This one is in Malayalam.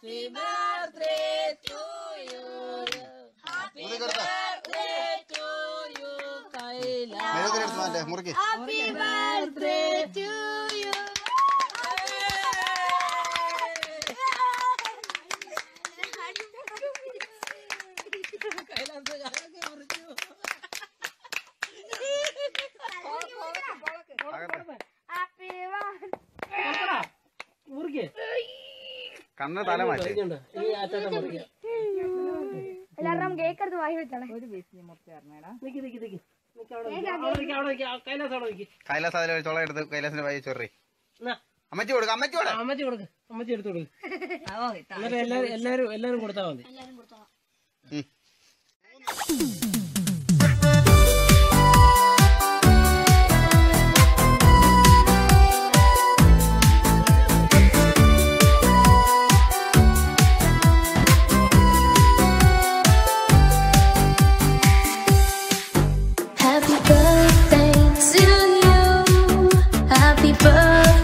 Happy birthday to you happy birthday to you Kailas മെഴുകുതിരി എടുത്ത് മാറ്റേ മുറുക്കി ഹാപ്പി ബർത്ത്ഡേ ടു യു മുറിക്കേ കണ്ണ് തല മാറ്റി ഇതുണ്ട്. ഈ അറ്റത്തെ മുറിക്കുക എല്ലാവരും കേക്ക് എടുത്ത് വായി വെച്ചാളെ നിക്ക് നിക്ക് നിക്ക് നിക്ക് അവിടെ നിക്ക്. അവിടെ നിക്ക്, അവിടെ നിക്ക്. ആ, കൈലാസ് അവിടെ നിക്ക്. കൈലാസ് അതിൽ ചുള എടുത്ത് കൈലാസിന്റെ വായി ചൊറി എന്നാ, അമ്മച്ചി കൊടുക്ക അമ്മച്ചി കൊടുക്ക ആ, അമ്മച്ചി കൊടുക്ക് അമ്മച്ചി എടുത്തു കൊടുക്ക് എന്നിട്ട് എല്ലാരും എല്ലാരും എല്ലാരും കൊടുത്താ മതി Happy birthday to you. Happy birthday